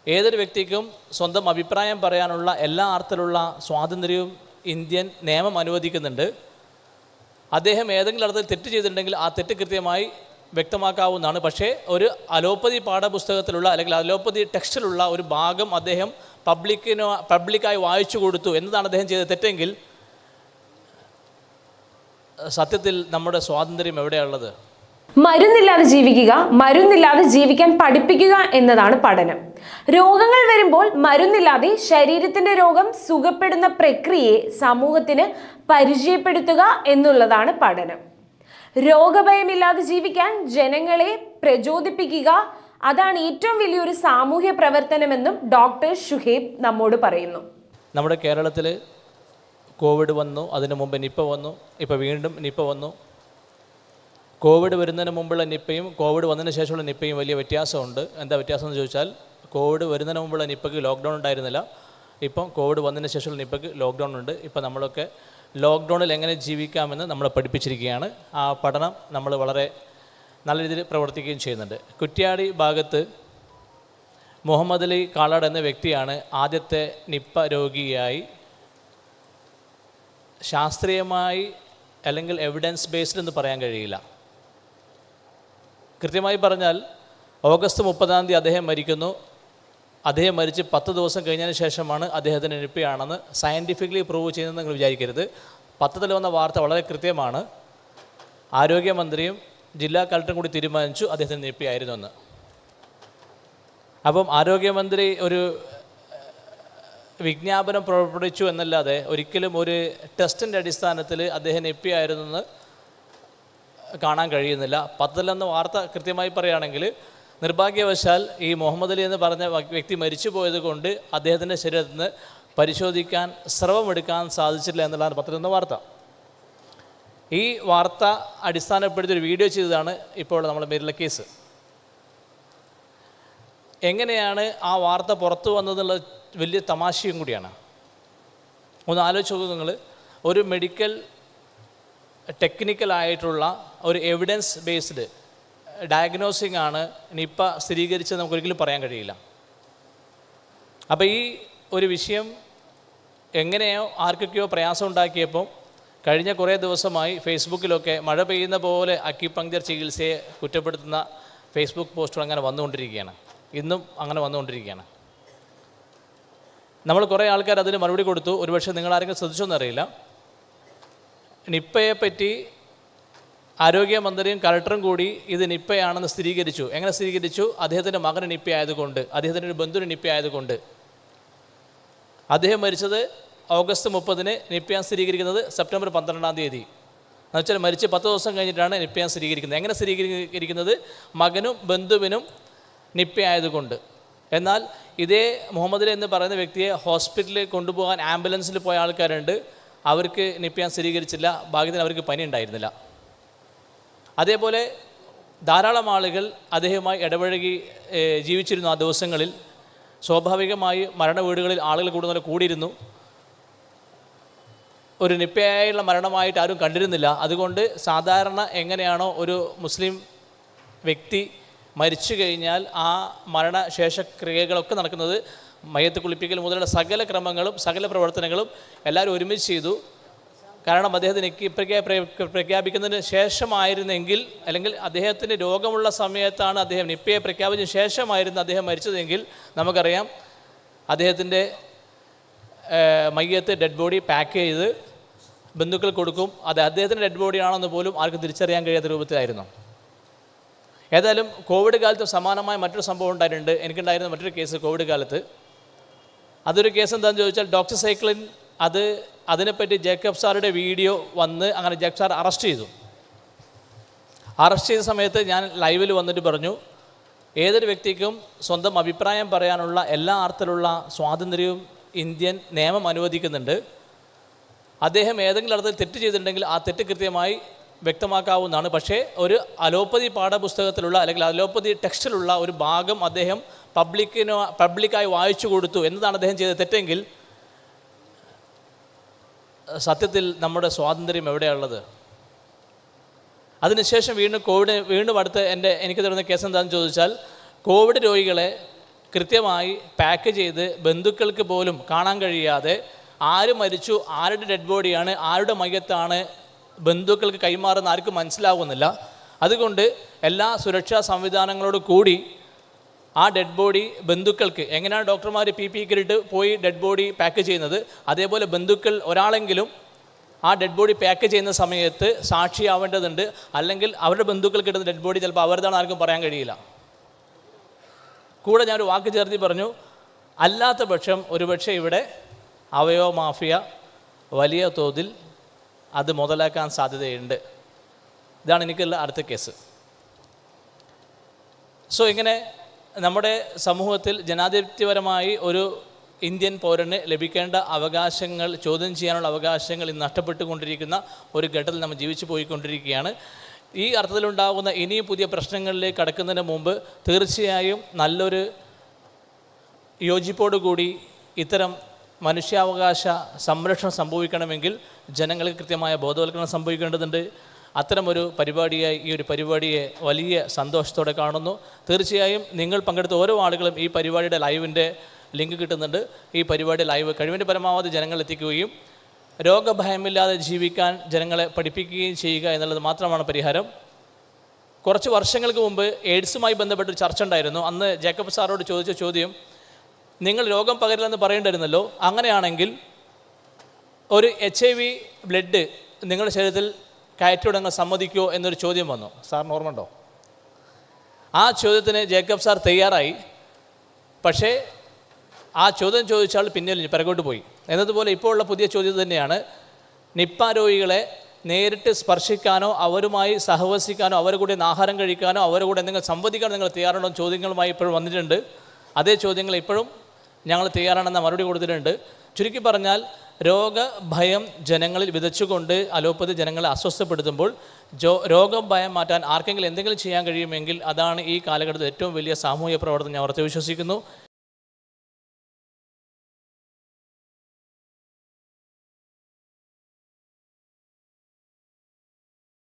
ഏതൊരു വ്യക്തിക്കും സ്വന്തം അഭിപ്രായം പറയാനുള്ള എല്ലാ അർത്ഥത്തിലുള്ള സ്വാതന്ത്ര്യവും ഇന്ത്യൻ നിയമം അനുവദിക്കുന്നുണ്ട് അദ്ദേഹം ഏതെങ്കിലും അർത്ഥത്തിൽ തെറ്റ് ചെയ്തിട്ടുണ്ടെങ്കിൽ ആ തെറ്റ് കൃത്യമായി വ്യക്തമാക്കാവുന്നതാണ് പക്ഷേ ഒരു അലോപ്പതി പാഠപുസ്തകത്തിലുള്ള അല്ലെങ്കിൽ അലോപ്പതി ടെക്സ്റ്റിലുള്ള ഒരു ഭാഗം അദ്ദേഹം പബ്ലിക്കിനോ പബ്ലിക്കായി വായിച്ചു കൊടുത്തു എന്നതാണ് അദ്ദേഹം ചെയ്ത തെറ്റെങ്കിൽ സത്യത്തിൽ നമ്മുടെ സ്വാതന്ത്ര്യം എവിടെയുള്ളത് മരുന്നില്ലാതെ ജീവിക്കുക മരുന്നില്ലാതെ ജീവിക്കാൻ പഠിപ്പിക്കുക എന്നതാണ് പഠനം രോഗങ്ങൾ വരുമ്പോൾ മരുന്നില്ലാതെ ശരീരത്തിന്റെ രോഗം സുഖപ്പെടുന്ന പ്രക്രിയയെ സമൂഹത്തിന് പരിചയപ്പെടുത്തുക എന്നുള്ളതാണ് പഠനം രോഗഭയമില്ലാതെ ജീവിക്കാൻ ജനങ്ങളെ പ്രചോദിപ്പിക്കുക അതാണ് ഏറ്റവും വലിയൊരു സാമൂഹ്യ പ്രവർത്തനമെന്നും ഡോക്ടർ ഷുഹേബ് നമ്മോട് പറയുന്നു നമ്മുടെ കേരളത്തിൽ കോവിഡ് വന്നു അതിന് മുമ്പ് നിപ്പ വന്നു ഇപ്പോൾ വീണ്ടും നിപ്പ വന്നു കോവിഡ് വരുന്നതിന് മുമ്പുള്ള നിപ്പയും കോവിഡ് വന്നതിന് ശേഷമുള്ള നിപ്പയും വലിയ വ്യത്യാസമുണ്ട് എന്താ വ്യത്യാസം എന്ന് ചോദിച്ചാൽ കോവിഡ് വരുന്നതിന് മുമ്പുള്ള നിപ്പയ്ക്ക് ലോക്ക്ഡൗൺ ഉണ്ടായിരുന്നില്ല ഇപ്പം കോവിഡ് വന്നതിന് ശേഷമുള്ള നിപ്പയ്ക്ക് ലോക്ക്ഡൗൺ ഉണ്ട് ഇപ്പം നമ്മളൊക്കെ ലോക്ക്ഡൗണിൽ എങ്ങനെ ജീവിക്കാമെന്ന് നമ്മളെ പഠിപ്പിച്ചിരിക്കുകയാണ് ആ പഠനം നമ്മൾ വളരെ നല്ല രീതിയിൽ പ്രവർത്തിക്കുകയും ചെയ്യുന്നുണ്ട് കുറ്റ്യാടി ഭാഗത്ത് മുഹമ്മദ് അലി കാളാട് എന്ന വ്യക്തിയാണ് ആദ്യത്തെ നിപ്പ രോഗിയായി ശാസ്ത്രീയമായി അല്ലെങ്കിൽ എവിഡൻസ് ബേസ്ഡ് എന്ന് പറയാൻ കഴിയില്ല കൃത്യമായി പറഞ്ഞാൽ ഓഗസ്റ്റ് മുപ്പതാം തീയതി അദ്ദേഹം മരിക്കുന്നു അദ്ദേഹം മരിച്ച് പത്ത് ദിവസം കഴിഞ്ഞതിന് ശേഷമാണ് അദ്ദേഹത്തിന് നിപ്പയാണെന്ന് സയൻറ്റിഫിക്കലി പ്രൂവ് ചെയ്യുന്നത് നിങ്ങൾ വിചാരിക്കരുത് പത്രത്തിൽ വന്ന വാർത്ത വളരെ കൃത്യമാണ് ആരോഗ്യമന്ത്രിയും ജില്ലാ കളക്ടറും കൂടി തീരുമാനിച്ചു അദ്ദേഹത്തിന് നിപ്പയായിരുന്നു എന്ന് അപ്പം ആരോഗ്യമന്ത്രി ഒരു വിജ്ഞാപനം പുറപ്പെടുവിച്ചു എന്നല്ലാതെ ഒരിക്കലും ഒരു ടെസ്റ്റിൻ്റെ അടിസ്ഥാനത്തിൽ അദ്ദേഹം നിപ്പയായിരുന്നു എന്ന് കാണാൻ കഴിയുന്നില്ല പത്തിലെന്ന വാർത്ത കൃത്യമായി പറയുകയാണെങ്കിൽ നിർഭാഗ്യവശാൽ ഈ മുഹമ്മദ് അലി എന്ന് പറഞ്ഞ വ- വ്യക്തി മരിച്ചു പോയത് കൊണ്ട് അദ്ദേഹത്തിൻ്റെ ശരീരത്തിൽ നിന്ന് പരിശോധിക്കാൻ സ്രവമെടുക്കാൻ സാധിച്ചില്ല എന്നുള്ളതാണ് പത്തിലെന്ന വാർത്ത ഈ വാർത്ത അടിസ്ഥാനപ്പെടുത്തി ഒരു വീഡിയോ ചെയ്തതാണ് ഇപ്പോൾ നമ്മുടെ പേരിലെ കേസ് എങ്ങനെയാണ് ആ വാർത്ത പുറത്തു വന്നതെന്നുള്ള വലിയ തമാശയും കൂടിയാണ് ഒന്ന് ആലോചിച്ച് നോക്കൂ നിങ്ങൾ ഒരു മെഡിക്കൽ ടെക്നിക്കലായിട്ടുള്ള ഒരു എവിഡൻസ് ബേസ്ഡ് ഡയഗ്നോസിങ് ആണ് നിപ്പ സ്ഥിരീകരിച്ചത് നമുക്ക് ഒരിക്കലും പറയാൻ കഴിയില്ല അപ്പോൾ ഈ ഒരു വിഷയം എങ്ങനെയോ ആർക്കൊക്കെയോ പ്രയാസം ഉണ്ടാക്കിയപ്പോൾ കഴിഞ്ഞ കുറേ ദിവസമായി ഫേസ്ബുക്കിലൊക്കെ മഴ പെയ്യുന്ന പോലെ അക്യുപങ്ക്ചർ ചികിത്സയെ കുറ്റപ്പെടുത്തുന്ന ഫേസ്ബുക്ക് പോസ്റ്റുകൾ അങ്ങനെ വന്നുകൊണ്ടിരിക്കുകയാണ് ഇന്നും അങ്ങനെ വന്നുകൊണ്ടിരിക്കുകയാണ് നമ്മൾ കുറേ ആൾക്കാർ അതിന് മറുപടി കൊടുത്തു ഒരുപക്ഷെ നിങ്ങൾ ആരെങ്കിലും ശ്രദ്ധിച്ചോന്നറിയില്ല നിപ്പയെ പറ്റി ആരോഗ്യമന്ത്രിയും കളക്ടറും കൂടി ഇത് നിപ്പയാണെന്ന് സ്ഥിരീകരിച്ചു എങ്ങനെ സ്ഥിരീകരിച്ചു അദ്ദേഹത്തിൻ്റെ മകന് നിപ്പ ആയതുകൊണ്ട് അദ്ദേഹത്തിൻ്റെ ഒരു ബന്ധുവിന് നിപ്പ ആയതുകൊണ്ട് അദ്ദേഹം മരിച്ചത് ഓഗസ്റ്റ് മുപ്പതിന് നിപ്പയാൻ സ്ഥിരീകരിക്കുന്നത് സെപ്റ്റംബർ പന്ത്രണ്ടാം തീയതി എന്ന് വെച്ചാൽ മരിച്ച് പത്ത് ദിവസം കഴിഞ്ഞിട്ടാണ് നിപ്പയാൻ സ്ഥിരീകരിക്കുന്നത് എങ്ങനെ സ്ഥിരീകരിക്കുന്നത് മകനും ബന്ധുവിനും നിപ്പ ആയതുകൊണ്ട് എന്നാൽ ഇതേ മുഹമ്മദ് അലി എന്ന് പറയുന്ന വ്യക്തിയെ ഹോസ്പിറ്റലിൽ കൊണ്ടുപോകാൻ ആംബുലൻസിൽ പോയ ആൾക്കാരുണ്ട് അവർക്ക് നിപ്പയാൻ സ്ഥിരീകരിച്ചില്ല ഭാഗ്യത്തിന് അവർക്ക് പനി ഉണ്ടായിരുന്നില്ല അതേപോലെ ധാരാളം ആളുകൾ അദ്ദേഹവുമായി ഇടപഴകി ഏഹ്, ജീവിച്ചിരുന്നു ആ ദിവസങ്ങളിൽ സ്വാഭാവികമായി മരണ വീടുകളിൽ ആളുകൾ കൂടുതൽ കൂടിയിരുന്നു ഒരു നിപ്പയായുള്ള മരണമായിട്ട് ആരും കണ്ടിരുന്നില്ല അതുകൊണ്ട് സാധാരണ എങ്ങനെയാണോ ഒരു മുസ്ലിം വ്യക്തി മരിച്ചു കഴിഞ്ഞാൽ ആ മരണശേഷക്രിയകളൊക്കെ നടക്കുന്നത് മയത്ത് കുളിപ്പിക്കൽ മുതലുള്ള സകല ക്രമങ്ങളും സകല പ്രവർത്തനങ്ങളും എല്ലാവരും ഒരുമിച്ച് ചെയ്തു കാരണം അദ്ദേഹത്തിന് നിക്കി പ്രഖ്യാ പ്ര- പ്രഖ്യാപിക്കുന്നതിന് ശേഷമായിരുന്നെങ്കിൽ അല്ലെങ്കിൽ അദ്ദേഹത്തിന് രോഗമുള്ള സമയത്താണ് അദ്ദേഹം നിപ്പയെ പ്രഖ്യാപിച്ചതിന് ശേഷമായിരുന്നു അദ്ദേഹം മരിച്ചതെങ്കിൽ നമുക്കറിയാം അദ്ദേഹത്തിൻ്റെ ഏഹ്, മയ്യത്ത് ഡെഡ് ബോഡി പാക്ക് ചെയ്ത് ബന്ധുക്കൾ കൊടുക്കും അത് അദ്ദേഹത്തിൻ്റെ ഡെഡ് ബോഡി ആണെന്ന് പോലും ആർക്കും തിരിച്ചറിയാൻ കഴിയാത്ത രൂപത്തിലായിരുന്നു ഏതായാലും കോവിഡ് കാലത്ത് സമാനമായ മറ്റൊരു സംഭവം ഉണ്ടായിട്ടുണ്ട് എനിക്കുണ്ടായിരുന്ന മറ്റൊരു കേസ് കോവിഡ് കാലത്ത് അതൊരു കേസ് എന്താണെന്ന് ചോദിച്ചാൽ ഡോക്ടർ സൈക്ലിൻ അത് അതിനെപ്പറ്റി ജേക്കബ് സാറുടെ വീഡിയോ വന്ന് അങ്ങനെ ജേക്കബ് സാർ അറസ്റ്റ് ചെയ്തു അറസ്റ്റ് ചെയ്ത സമയത്ത് ഞാൻ ലൈവിൽ വന്നിട്ട് പറഞ്ഞു ഏതൊരു വ്യക്തിക്കും സ്വന്തം അഭിപ്രായം പറയാനുള്ള എല്ലാ അർത്ഥത്തിലുള്ള സ്വാതന്ത്ര്യവും ഇന്ത്യൻ നിയമം അനുവദിക്കുന്നുണ്ട് അദ്ദേഹം ഏതെങ്കിലും അർത്ഥത്തിൽ തെറ്റ് ചെയ്തിട്ടുണ്ടെങ്കിൽ ആ തെറ്റ് കൃത്യമായി വ്യക്തമാക്കാവുന്നതാണ് പക്ഷേ ഒരു അലോപ്പതി പാഠപുസ്തകത്തിലുള്ള അല്ലെങ്കിൽ അലോപ്പതി ടെക്സ്റ്റിലുള്ള ഒരു ഭാഗം അദ്ദേഹം പബ്ലിക്കിനോ പബ്ലിക്കായി വായിച്ചു കൊടുത്തു എന്നതാണ് അദ്ദേഹം ചെയ്ത തെറ്റെങ്കിൽ സത്യത്തിൽ നമ്മുടെ സ്വാതന്ത്ര്യം എവിടെയുള്ളത് അതിനുശേഷം വീണ്ടും കോവിഡ് വീണ്ടും അടുത്ത് എൻ്റെ എനിക്ക് തരുന്ന കേസ് എന്താണെന്ന് ചോദിച്ചാൽ കോവിഡ് രോഗികളെ കൃത്യമായി പാക്ക് ചെയ്ത് ബന്ധുക്കൾക്ക് പോലും കാണാൻ കഴിയാതെ ആര് മരിച്ചു ആരുടെ ഡെഡ് ബോഡിയാണ് ആരുടെ മയ്യത്താണ് ബന്ധുക്കൾക്ക് കൈമാറുന്ന ആർക്കും മനസ്സിലാവുന്നില്ല അതുകൊണ്ട് എല്ലാ സുരക്ഷാ സംവിധാനങ്ങളോട് കൂടി ആ ഡെഡ് ബോഡി ബന്ധുക്കൾക്ക് എങ്ങനെയാണ് ഡോക്ടർമാർ പി പി ഇട്ട് പോയി ഡെഡ് ബോഡി പാക്ക് ചെയ്യുന്നത് അതേപോലെ ബന്ധുക്കൾ ഒരാളെങ്കിലും ആ ഡെഡ് ബോഡി പാക്ക് ചെയ്യുന്ന സമയത്ത് സാക്ഷിയാവേണ്ടതുണ്ട് അല്ലെങ്കിൽ അവരുടെ ബന്ധുക്കൾക്ക് കിട്ടുന്ന ഡെഡ് ബോഡി ചിലപ്പോൾ അവരുതാണ് ആർക്കും പറയാൻ കഴിയില്ല കൂടെ ഞാനൊരു വാക്ക് ചേർത്തി പറഞ്ഞു അല്ലാത്ത പക്ഷം ഒരുപക്ഷെ ഇവിടെ അവയവ മാഫിയ വലിയ തോതിൽ അത് മുതലാക്കാൻ സാധ്യതയുണ്ട് ഇതാണ് എനിക്കുള്ള അടുത്ത കേസ് സോ ഇങ്ങനെ നമ്മുടെ സമൂഹത്തിൽ ജനാധിപത്യപരമായി ഒരു ഇന്ത്യൻ പൗരന് ലഭിക്കേണ്ട അവകാശങ്ങൾ ചോദ്യം ചെയ്യാനുള്ള അവകാശങ്ങൾ ഇന്ന് നഷ്ടപ്പെട്ടുകൊണ്ടിരിക്കുന്ന ഒരു ഘട്ടത്തിൽ നമ്മൾ ജീവിച്ചു പോയിക്കൊണ്ടിരിക്കുകയാണ് ഈ അർത്ഥത്തിലുണ്ടാകുന്ന ഇനിയും പുതിയ പ്രശ്നങ്ങളിലേക്ക് കടക്കുന്നതിന് മുമ്പ് തീർച്ചയായും നല്ലൊരു യോജിപ്പോടുകൂടി ഇത്തരം മനുഷ്യാവകാശ സംരക്ഷണം സംഭവിക്കണമെങ്കിൽ ജനങ്ങൾക്ക് കൃത്യമായ ബോധവൽക്കരണം സംഭവിക്കേണ്ടതുണ്ട് അത്തരമൊരു പരിപാടിയായി ഈ ഒരു പരിപാടിയെ വലിയ സന്തോഷത്തോടെ കാണുന്നു തീർച്ചയായും നിങ്ങൾ പങ്കെടുത്ത ഓരോ ആളുകളും ഈ പരിപാടിയുടെ ലൈവിൻ്റെ ലിങ്ക് കിട്ടുന്നുണ്ട് ഈ പരിപാടി ലൈവ് കഴിവിൻ്റെ പരമാവധി ജനങ്ങളെത്തിക്കുകയും രോഗഭയമില്ലാതെ ജീവിക്കാൻ ജനങ്ങളെ പഠിപ്പിക്കുകയും ചെയ്യുക എന്നുള്ളത് മാത്രമാണ് പരിഹാരം കുറച്ച് വർഷങ്ങൾക്ക് മുമ്പ് എയ്ഡ്സുമായി ബന്ധപ്പെട്ടൊരു ചർച്ച ഉണ്ടായിരുന്നു അന്ന് ജേക്കബ് സാറോട് ചോദിച്ച ചോദ്യം നിങ്ങൾ രോഗം പകരില്ലെന്ന് പറയേണ്ടിരുന്നല്ലോ അങ്ങനെയാണെങ്കിൽ ഒരു എച്ച് ഐ വി ബ്ലഡ് നിങ്ങളുടെ ശരീരത്തിൽ കയറ്റിവിടാൻ നിങ്ങൾ സമ്മതിക്കുമോ എന്നൊരു ചോദ്യം വന്നു സാറിന് ഓർമ്മ ഉണ്ടോ ആ ചോദ്യത്തിന് ജേക്കബ് സാർ തയ്യാറായി പക്ഷേ ആ ചോദ്യം ചോദിച്ചാൽ പിന്നിൽ പിറകോട്ട് പോയി എന്നതുപോലെ ഇപ്പോൾ ഉള്ള പുതിയ ചോദ്യം തന്നെയാണ് നിപ്പ രോഗികളെ നേരിട്ട് സ്പർശിക്കാനോ അവരുമായി സഹവസിക്കാനോ അവരുടെ കൂടെ ഒന്ന് ആഹാരം കഴിക്കാനോ അവരുടെ കൂടെ എന്തെങ്കിലും സംവദിക്കാനോ നിങ്ങൾ തയ്യാറാണോ എന്ന് ചോദ്യങ്ങളുമായി ഇപ്പോഴും വന്നിട്ടുണ്ട് അതേ ചോദ്യങ്ങൾ ഇപ്പോഴും ഞങ്ങൾ തയ്യാറാണെന്ന മറുപടി കൊടുത്തിട്ടുണ്ട് ചുരുക്കി പറഞ്ഞാൽ രോഗഭയം ജനങ്ങളിൽ വിതച്ചുകൊണ്ട് അലോപ്പതി ജനങ്ങളെ അസ്വസ്ഥപ്പെടുത്തുമ്പോൾ ജോ രോഗഭയം മാറ്റാൻ ആർക്കെങ്കിലും എന്തെങ്കിലും ചെയ്യാൻ കഴിയുമെങ്കിൽ അതാണ് ഈ കാലഘട്ടത്തിൽ ഏറ്റവും വലിയ സാമൂഹ്യ പ്രവർത്തനം ഞാൻ ഉറച്ചു വിശ്വസിക്കുന്നു